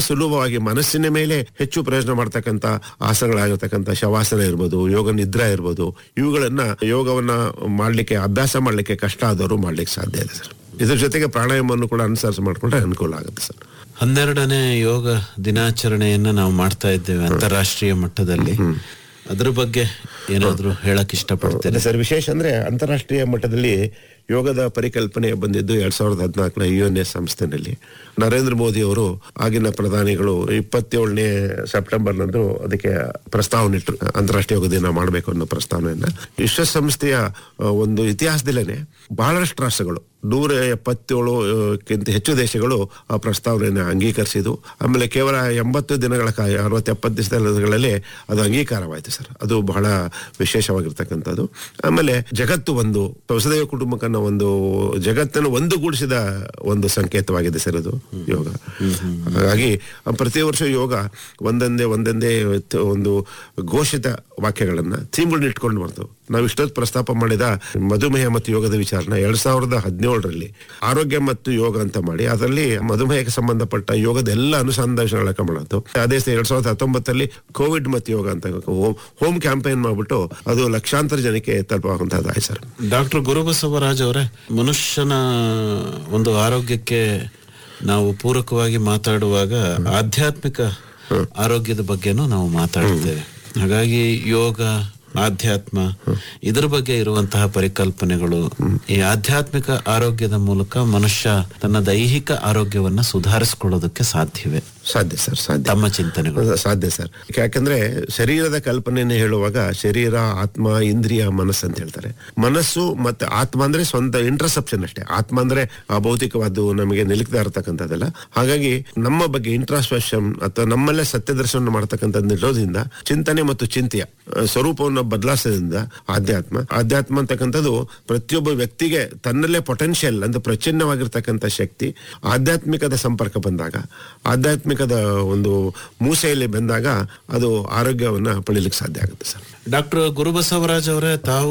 ಸುಲಭವಾಗಿ ಮನಸ್ಸಿನ ಮೇಲೆ ಹೆಚ್ಚು ಪ್ರಯೋಜನ ಮಾಡ್ತಕ್ಕಂಥ ಆಸನಗಳಾಗಿರ್ತಕ್ಕಂಥ ಶವಾಸನ ಇರ್ಬೋದು ಯೋಗ ನಿದ್ರಾ ಇರ್ಬೋದು ಇವುಗಳನ್ನ ಯೋಗವನ್ನ ಮಾಡ್ಲಿಕ್ಕೆ ಅಭ್ಯಾಸ ಮಾಡ್ಲಿಕ್ಕೆ ಕಷ್ಟ ಆದವರು ಮಾಡ್ಲಿಕ್ಕೆ ಸಾಧ್ಯ ಇದೆ ಸರ್ ಇದ್ರ ಜೊತೆಗೆ ಪ್ರಾಣಾಯಾಮವನ್ನು ಕೂಡ ಅನುಸರಿಸಿ ಮಾಡ್ಕೊಂಡ್ರೆ ಅನುಕೂಲ ಆಗುತ್ತೆ ಸರ್ ಹನ್ನೆರಡನೇ ಯೋಗ ದಿನಾಚರಣೆಯನ್ನ ನಾವು ಮಾಡ್ತಾ ಇದ್ದೇವೆ ಅಂತಾರಾಷ್ಟ್ರೀಯ ಮಟ್ಟದಲ್ಲಿ ಅದ್ರ ಬಗ್ಗೆ ಏನಾದ್ರು ಹೇಳಕ್ ಇಷ್ಟಪಡ್ತೇನೆ ಅದೇ ಸರ್ ವಿಶೇಷ ಅಂದ್ರೆ ಅಂತಾರಾಷ್ಟ್ರೀಯ ಮಟ್ಟದಲ್ಲಿ ಯೋಗದ ಪರಿಕಲ್ಪನೆ ಬಂದಿದ್ದು ಎರಡ್ ಸಾವಿರದ ಹದಿನಾಲ್ಕನ ಯು ಎನ್ ಎಸ್ ಸಂಸ್ಥೆನಲ್ಲಿ ನರೇಂದ್ರ ಮೋದಿ ಅವರು ಆಗಿನ ಪ್ರಧಾನಿಗಳು ಇಪ್ಪತ್ತೇಳನೇ ಸೆಪ್ಟೆಂಬರ್ನಂದು ಅದಕ್ಕೆ ಪ್ರಸ್ತಾವನೆ ಇಟ್ಟರು ಅಂತಾರಾಷ್ಟ್ರೀಯ ಯೋಗ ದಿನ ಮಾಡಬೇಕು ಅನ್ನೋ ಪ್ರಸ್ತಾವನೆಯನ್ನ ವಿಶ್ವಸಂಸ್ಥೆಯ ಆ, ಒಂದು ಇತಿಹಾಸದಲ್ಲೇನೆ ಬಹಳಷ್ಟು ರಾಷ್ಟ್ರಗಳು ನೂರ ಎಪ್ಪತ್ತೇಳು ಆ, ಕ್ಕಿಂತ ಹೆಚ್ಚು ದೇಶಗಳು ಆ ಪ್ರಸ್ತಾವನೆಯನ್ನು ಅಂಗೀಕರಿಸಿದ್ದು ಆಮೇಲೆ ಕೇವಲ ಎಂಬತ್ತು ದಿನಗಳ ಕಾಲ ಅರವತ್ತು ಎಪ್ಪತ್ತು ದಿವಸಗಳಲ್ಲಿ ಅದು ಅಂಗೀಕಾರವಾಯಿತು ಸರ್ ಅದು ಬಹಳ ವಿಶೇಷವಾಗಿರ್ತಕ್ಕಂಥದ್ದು ಆಮೇಲೆ ಜಗತ್ತು ಒಂದು ವಸುದೈವ ಕುಟುಂಬಕ್ಕನ್ನ ಒಂದು ಜಗತ್ತನ್ನು ಒಂದುಗೂಡಿಸಿದ ಒಂದು ಸಂಕೇತವಾಗಿದೆ ಸರ್ ಅದು ಯೋಗ ಹಾಗಾಗಿ ಪ್ರತಿ ವರ್ಷ ಯೋಗ ಒಂದೊಂದೇ ಒಂದೊಂದೇ ತ- ಒಂದು ಘೋಷಿತ ವಾಕ್ಯಗಳನ್ನ ಥೀಮ್ಗಳನ್ನ ಇಟ್ಕೊಂಡು ಬರ್ತವೆ ನಾವು ಇಷ್ಟೊತ್ತು ಪ್ರಸ್ತಾಪ ಮಾಡಿದ ಮಧುಮೇಹ ಮತ್ತು ಯೋಗದ ವಿಚಾರನ ಎರಡ್ ಸಾವಿರದ ಹದಿನೇಳರಲ್ಲಿ ಆರೋಗ್ಯ ಮತ್ತು ಯೋಗ ಅಂತ ಮಾಡಿ ಅದರಲ್ಲಿ ಮಧುಮೇಹಕ್ಕೆ ಸಂಬಂಧಪಟ್ಟ ಯೋಗದ ಎಲ್ಲ ಅನುಸಂಧಾನಗಳ ಮಾಡತ್ತು ಅದೇ ಸ- ಎರಡ್ ಸಾವಿರದ ಹತ್ತೊಂಬತ್ತರಲ್ಲಿ ಕೋವಿಡ್ ಮತ್ತು ಯೋಗ ಅಂತ ಹೋಮ್ ಹೋಮ್ ಕ್ಯಾಂಪೇನ್ ಮಾಡ್ಬಿಟ್ಟು ಅದು ಲಕ್ಷಾಂತರ ಜನಕ್ಕೆ ತಲುಪುವಂತಹದ್ದಾಯ್ತು ಸರ್ ಡಾಕ್ಟರ್ ಗುರುಬಸವರಾಜ್ ಅವರೇ ಮನುಷ್ಯನ ಒಂದು ಆರೋಗ್ಯಕ್ಕೆ ನಾವು ಪೂರಕವಾಗಿ ಮಾತಾಡುವಾಗ ಆಧ್ಯಾತ್ಮಿಕ ಆರೋಗ್ಯದ ಬಗ್ಗೆನೂ ನಾವು ಮಾತಾಡ್ತೇವೆ ಹಾಗಾಗಿ ಯೋಗ ಆಧ್ಯಾತ್ಮ ಇದರ ಬಗ್ಗೆ ಇರುವಂತಹ ಪರಿಕಲ್ಪನೆಗಳು ಈ ಆಧ್ಯಾತ್ಮಿಕ ಆರೋಗ್ಯದ ಮೂಲಕ ಮನುಷ್ಯ ತನ್ನ ದೈಹಿಕ ಆರೋಗ್ಯವನ್ನ ಸುಧಾರಿಸಿಕೊಳ್ಳೋದಕ್ಕೆ ಸಾಧ್ಯವೇ ಸಾಧ್ಯ ಸರ್ ಸಾಧ್ಯ ತಮ್ಮ ಚಿಂತನೆಗಳು ಸಾಧ್ಯ ಸರ್ ಯಾಕಂದ್ರೆ ಶರೀರದ ಕಲ್ಪನೆಯನ್ನು ಹೇಳುವಾಗ ಶರೀರ ಆತ್ಮ ಇಂದ್ರಿಯ ಮನಸ್ಸು ಅಂತ ಹೇಳ್ತಾರೆ ಮನಸ್ಸು ಮತ್ತೆ ಆತ್ಮ ಅಂದ್ರೆ ಸ್ವಂತ ಇಂಟ್ರಸೆಪ್ಷನ್ ಅಷ್ಟೇ ಆತ್ಮ ಅಂದ್ರೆ ಆ ಭೌತಿಕವಾದ್ದು ನಮಗೆ ನಿಲುಕ್ತಾ ಇರತಕ್ಕಂಥದ್ದಲ್ಲ ಹಾಗಾಗಿ ನಮ್ಮ ಬಗ್ಗೆ ಇಂಟ್ರಾಸ್ಪೆಷನ್ ಅಥವಾ ನಮ್ಮಲ್ಲೇ ಸತ್ಯದರ್ಶನ ಮಾಡ್ತಕ್ಕಂಥದ್ದು ಇರೋದ್ರಿಂದ ಚಿಂತನೆ ಮತ್ತು ಚಿಂತೆಯ ಆ, ಸ್ವರೂಪವನ್ನು ಬದಲಾಯಿಸೋದ್ರಿಂದ ಆಧ್ಯಾತ್ಮ ಆಧ್ಯಾತ್ಮ ಅಂತಕ್ಕಂಥದ್ದು ಪ್ರತಿಯೊಬ್ಬ ವ್ಯಕ್ತಿಗೆ ತನ್ನಲ್ಲೇ ಪೊಟೆನ್ಷಿಯಲ್ ಅಂದ್ರೆ ಪ್ರಚಿನ್ನವಾಗಿರ್ತಕ್ಕಂಥ ಶಕ್ತಿ ಆಧ್ಯಾತ್ಮಿಕದ ಸಂಪರ್ಕ ಬಂದಾಗ ಆಧ್ಯಾತ್ಮಿಕದ ಒಂದು ಮೂಸೆಯಲ್ಲಿ ಬಂದಾಗ ಅದು ಆರೋಗ್ಯವನ್ನ ಪಡೀಲಿಕ್ಕೆ ಸಾಧ್ಯ ಆಗುತ್ತೆ ಸರ್ ಡಾಕ್ಟರ್ ಗುರುಬಸವರಾಜ್ ಅವರೇ ತಾವು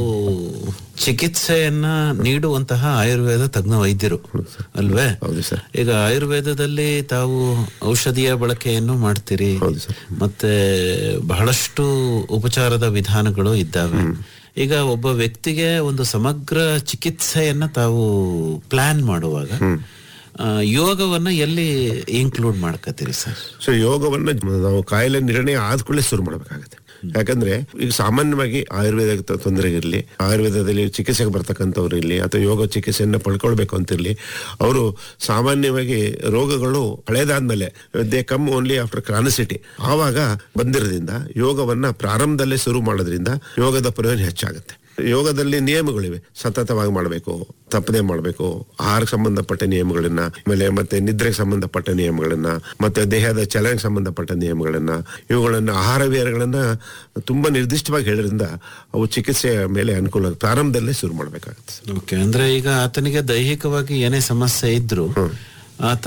ಚಿಕಿತ್ಸೆಯನ್ನ ನೀಡುವಂತಹ ಆಯುರ್ವೇದ ತಜ್ಞ ವೈದ್ಯರು ಅಲ್ವೇ ಹೌದು ಸರ್ ಈಗ ಆಯುರ್ವೇದದಲ್ಲಿ ತಾವು ಔಷಧಿಯ ಬಳಕೆಯನ್ನು ಮಾಡ್ತೀರಿ ಹೌದು ಸರ್ ಮತ್ತೆ ಬಹಳಷ್ಟು ಉಪಚಾರದ ವಿಧಾನಗಳು ಇದ್ದಾವೆ ಈಗ ಒಬ್ಬ ವ್ಯಕ್ತಿಗೆ ಒಂದು ಸಮಗ್ರ ಚಿಕಿತ್ಸೆಯನ್ನ ತಾವು ಪ್ಲಾನ್ ಮಾಡುವಾಗ ಆ, ಯೋಗವನ್ನ ಎಲ್ಲಿ ಇನ್ಕ್ಲೂಡ್ ಮಾಡ್ಕತ್ತೀರಿ ಸರ್ ಸೊ ಯೋಗವನ್ನ ನಾವು ಕಾಯಿಲೆ ನಿರ್ಣಯ ಆದ್ಕೊಳ್ಳೆ ಶುರು ಮಾಡಬೇಕಾಗುತ್ತೆ ಯಾಕಂದ್ರೆ ಈಗ ಸಾಮಾನ್ಯವಾಗಿ ಆಯುರ್ವೇದ ತೊಂದರೆ ಇರಲಿ ಆಯುರ್ವೇದದಲ್ಲಿ ಚಿಕಿತ್ಸೆಗೆ ಬರ್ತಕ್ಕಂಥವ್ರು ಇರಲಿ ಅಥವಾ ಯೋಗ ಚಿಕಿತ್ಸೆಯನ್ನ ಪಡ್ಕೊಳ್ಬೇಕು ಅಂತಿರ್ಲಿ ಅವರು ಸಾಮಾನ್ಯವಾಗಿ ರೋಗಗಳು ಹಳೇದಾದ್ಮೇಲೆ they come only after chronicity ಆವಾಗ ಬಂದಿರೋದ್ರಿಂದ ಯೋಗವನ್ನ ಪ್ರಾರಂಭದಲ್ಲೇ ಶುರು ಮಾಡೋದ್ರಿಂದ ಯೋಗದ ಪ್ರಯೋಜನ ಹೆಚ್ಚಾಗುತ್ತೆ ಯೋಗದಲ್ಲಿ ನಿಯಮಗಳಿವೆ ಸತತವಾಗಿ ಮಾಡಬೇಕು ತಪ್ಪದೆ ಮಾಡಬೇಕು ಆಹಾರಕ್ಕೆ ಸಂಬಂಧಪಟ್ಟ ನಿಯಮಗಳನ್ನ ಆಮೇಲೆ ಮತ್ತೆ ನಿದ್ರೆಗೆ ಸಂಬಂಧಪಟ್ಟ ನಿಯಮಗಳನ್ನ ಮತ್ತೆ ದೇಹದ ಚಲನೆಗೆ ಸಂಬಂಧಪಟ್ಟ ನಿಯಮಗಳನ್ನ ಇವುಗಳನ್ನ ಆಹಾರ ವಿಹಾರಗಳನ್ನ ತುಂಬಾ ನಿರ್ದಿಷ್ಟವಾಗಿ ಹೇಳೋದ್ರಿಂದ ಅವು ಚಿಕಿತ್ಸೆಯ ಮೇಲೆ ಅನುಕೂಲ ಪ್ರಾರಂಭದಲ್ಲೇ ಶುರು ಮಾಡಬೇಕಾಗುತ್ತೆ ಓಕೆ ಅಂದ್ರೆ ಈಗ ಆತನಿಗೆ ದೈಹಿಕವಾಗಿ ಏನೇ ಸಮಸ್ಯೆ ಇದ್ರು ಆತ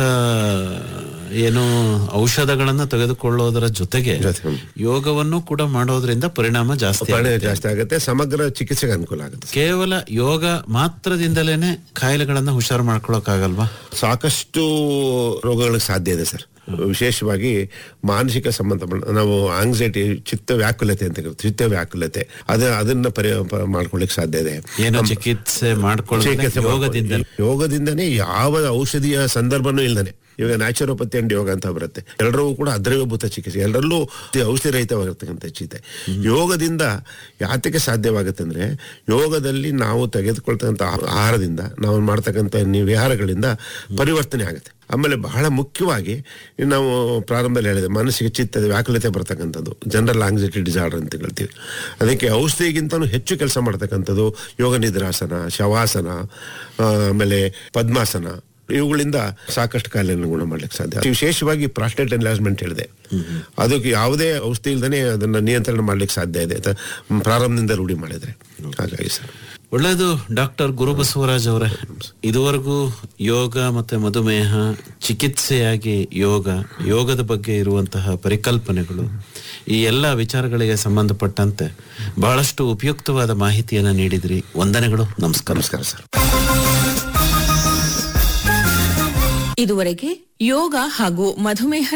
ಏನು ಔಷಧಗಳನ್ನ ತೆಗೆದುಕೊಳ್ಳೋದರ ಜೊತೆಗೆ ಜೊತೆ, ಹ್ಮ್. ಯೋಗವನ್ನು ಕೂಡ ಮಾಡೋದ್ರಿಂದ ಪರಿಣಾಮ ಜಾಸ್ತಿ ಆಗುತ್ತೆ. ಪರಿಣಾಮ ಜಾಸ್ತಿ ಆಗುತ್ತೆ ಸಮಗ್ರ ಚಿಕಿತ್ಸೆಗೆ ಅನುಕೂಲ ಆಗುತ್ತೆ ಕೇವಲ ಯೋಗ ಮಾತ್ರದಿಂದಲೇನೆ ಕಾಯಿಲೆಗಳನ್ನ ಹುಷಾರು ಮಾಡ್ಕೊಳಕ್ಕಾಗಲ್ವಾ ಸಾಕಷ್ಟು ರೋಗಗಳಿಗೆ ಸಾಧ್ಯ ಇದೆ ಸರ್ ವಿಶೇಷವಾಗಿ ಮಾನಸಿಕ ಸಂಬಂಧ ನಾವು ಆಂಗ್ಸೈಟಿ ಚಿತ್ತ ವ್ಯಾಕುಲತೆ ಅಂತ ಕರಿತೀವಿ ಚಿತ್ತ ವ್ಯಾಕುಲತೆ ಅದ ಅದನ್ನ ಪರಿ ಪ- ಮಾಡ್ಕೊಳ್ಳಿಕ್ಕೆ ಸಾಧ್ಯ ಇದೆ ಏನೋ ಚಿಕಿತ್ಸೆ ಮಾಡ್ಕೊಳ್ಳೋದು ಚಿಕಿತ್ಸೆ ಯೋಗದಿಂದ ಮಾಡ್ಕೊಳ್ಳಿ. ಯೋಗದಿಂದನೇ ಯಾವ ಔಷಧಿಯ ಸಂದರ್ಭನೂ ಇಲ್ದಾನೆ ಇವಾಗ ನ್ಯಾಚುರೋಪತಿ ಅಂಡ್ ಯೋಗ ಅಂತ ಬರುತ್ತೆ ಎಲ್ಲರಿಗೂ ಕೂಡ ಅದ್ರವ್ಯಭೂತ ಚಿಕಿತ್ಸೆ ಎಲ್ಲರಲ್ಲೂ ಔಷಧಿ ರಹಿತವಾಗಿರ್ತಕ್ಕಂಥ ಚಿತೆ ಯೋಗದಿಂದ ಯಾತಕ್ಕೆ ಸಾಧ್ಯವಾಗುತ್ತೆ ಅಂದ್ರೆ ಯೋಗದಲ್ಲಿ ನಾವು ತೆಗೆದುಕೊಳ್ತಕ್ಕಂಥ ಆಹಾರದಿಂದ ನಾವು ಮಾಡ್ತಕ್ಕಂಥ ನಿ- ವಿಹಾರಗಳಿಂದ ಪರಿವರ್ತನೆ ಆಗುತ್ತೆ ಆಮೇಲೆ ಬಹಳ ಮುಖ್ಯವಾಗಿ ನಾವು ಪ್ರಾರಂಭದಲ್ಲಿ ಹೇಳಿದೆ ಮನಸ್ಸಿಗೆ ಚಿತ್ತದ ವ್ಯಾಕುಲತೆ ಬರ್ತಕ್ಕಂಥದ್ದು ಜನರಲ್ ಆಂಗ್ಸೈಟಿ ಡಿಸಾರ್ಡರ್ ಅಂತ ಹೇಳ್ತೀವಿ ಅದಕ್ಕೆ ಔಷಧಿಗಿಂತನೂ ಹೆಚ್ಚು ಕೆಲಸ ಮಾಡ್ತಕ್ಕಂಥದ್ದು ಯೋಗ ನಿದ್ರಾಸನ ಶವಾಸನ ಆ, ಆಮೇಲೆ ಪದ್ಮಾಸನ ಇವುಗಳಿಂದ ಸಾಕಷ್ಟು ಕಾಯಿಲೆಯನ್ನು ಗುಣ ಮಾಡ್ಲಿಕ್ಕೆ ಸಾಧ್ಯ ವಿಶೇಷವಾಗಿ ಪ್ರಾಸ್ಟೇಟ್ ಎನ್ಲಾಜ್ಮೆಂಟ್ ಹೇಳಿದೆ ಅದಕ್ಕೆ ಯಾವುದೇ ಔಷಧಿ ಇಲ್ದೇ ಅದನ್ನ ನಿಯಂತ್ರಣ ಮಾಡ್ಲಿಕ್ಕೆ ಸಾಧ್ಯ ಇದೆ ಅಂತ ಪ್ರಾರಂಭದಿಂದ ರೂಢಿ ಮಾಡಿದ್ರೆ ಹಾಗಾಗಿ ಸರ್ ಒಳ್ಳೆಯದು ಡಾಕ್ಟರ್ ಗುರುಬಸವರಾಜ್ ಅವರೇ ಇದುವರೆಗೂ ಯೋಗ ಮತ್ತೆ ಮಧುಮೇಹ ಚಿಕಿತ್ಸೆಯಾಗಿ ಯೋಗ ಯೋಗದ ಬಗ್ಗೆ ಇರುವಂತಹ ಪರಿಕಲ್ಪನೆಗಳು ಈ ಎಲ್ಲ ವಿಚಾರಗಳಿಗೆ ಸಂಬಂಧಪಟ್ಟಂತೆ ಬಹಳಷ್ಟು ಉಪಯುಕ್ತವಾದ ಮಾಹಿತಿಯನ್ನ ನೀಡಿದ್ರಿ ವಂದನೆಗಳು ನಮಸ್ಕಾರ ನಮಸ್ಕಾರ ಸರ್ ಇದುವರೆಗೆ ಯೋಗ ಹಾಗೂ ಮಧುಮೇಹ